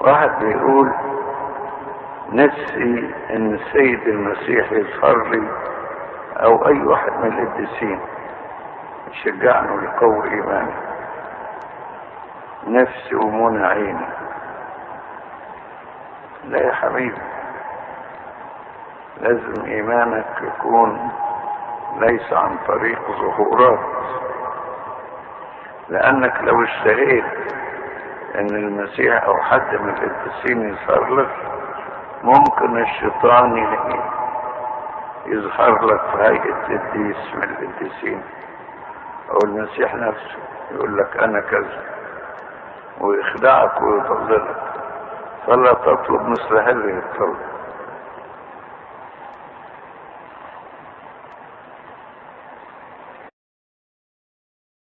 واحد بيقول نفسي ان السيد المسيح يظهر لي او اي واحد من القديسين يشجعني ويقوي ايماني نفسي ومنى عيني لا يا حبيبي لازم ايمانك يكون ليس عن طريق ظهورات لانك لو اشتهيت ان المسيح او حد من القديسين يظهر لك ممكن الشيطان يظهر لك في هيئة قديس من القديسين او المسيح نفسه يقول لك انا كذا ويخدعك ويضللك فلا تطلب مثل هذه الطلب